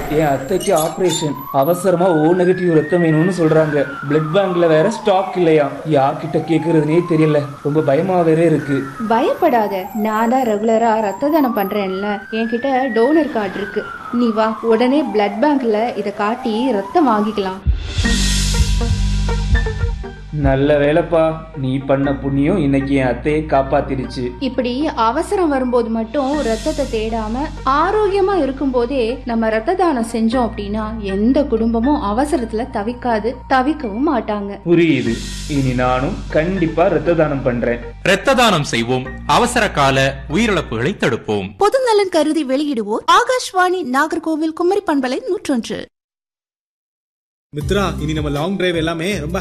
என் அத்தைக்கு ஆபரேஷன் அவசரமா ஓ நெகட்டிவ் ரத்தம் வேணும்னு சொல்றாங்க பிளட் பேங்க்ல வேற ஸ்டாக் இல்லையா யார்கிட்ட கேக்குறதுனே தெரியல ரொம்ப பயமா வேற இருக்கு பயப்படாத நான் தான் ரெகுலரா ரத்த தானம் பண்றேன்ல என்கிட்ட டோனர் கார்டு இருக்கு நீ வா உடனே பிளட் பேங்க்ல இதை காட்டி ரத்தம் வாங்கிக்கலாம் நல்ல வேலைப்பா நீ பண்ண புண்ணியம் இன்னைக்கு என் அத்தையை காப்பாத்திருச்சு இப்படி அவசரம் வரும்போது மட்டும் ரத்தத்தை தேடாம ஆரோக்கியமா இருக்கும்போதே நம்ம ரத்த தானம் செஞ்சோம் அப்படின்னா எந்த குடும்பமும் அவசரத்துல தவிக்காது தவிக்கவும் மாட்டாங்க புரியுது இனி நானும் கண்டிப்பா ரத்த தானம் பண்றேன் இரத்த தானம் செய்வோம் அவசர கால உயிரிழப்புகளை தடுப்போம் பொதுநலன் கருதி வெளியிடுவோர் ஆகாஷ்வாணி நாகர்கோவில் குமரி பண்பலை நூற்றொன்று மித்ரா இனி நம்ம லாங் டிரைவ் எல்லாமே ரொம்ப